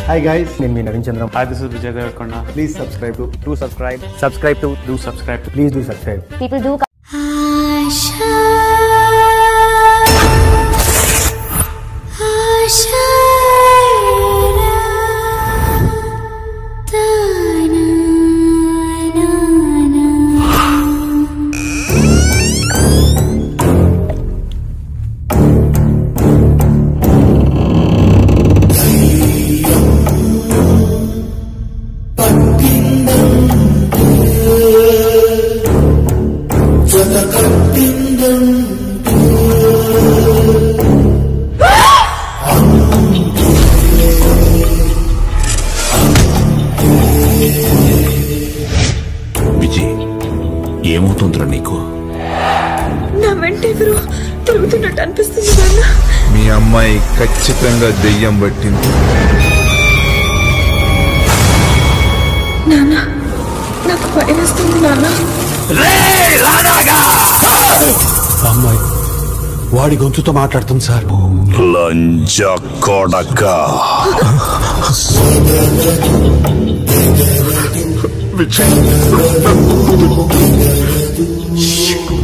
Hi guys నేను మీ Naveen Chandram Hi, this is Vijay Devarkonda. Please subscribe to do subscribe subscribe to Do subscribe to please do subscribe people do ఆశా ఆశా తానా నానా విజయ్ ఏమవుతుందిరా నీకు నా వెంట ఎవరో తిరుగుతున్నట్టు అనిపిస్తుంది నాన్న మీ అమ్మాయి ఖచ్చితంగా దెయ్యం పట్టింది నాన్న నాకు భయం వేస్తుంది నాన్న అమ్మాయి వాడి గొంతుతో మాట్లాడుతుంది సార్ లంజ కొడక విజయ్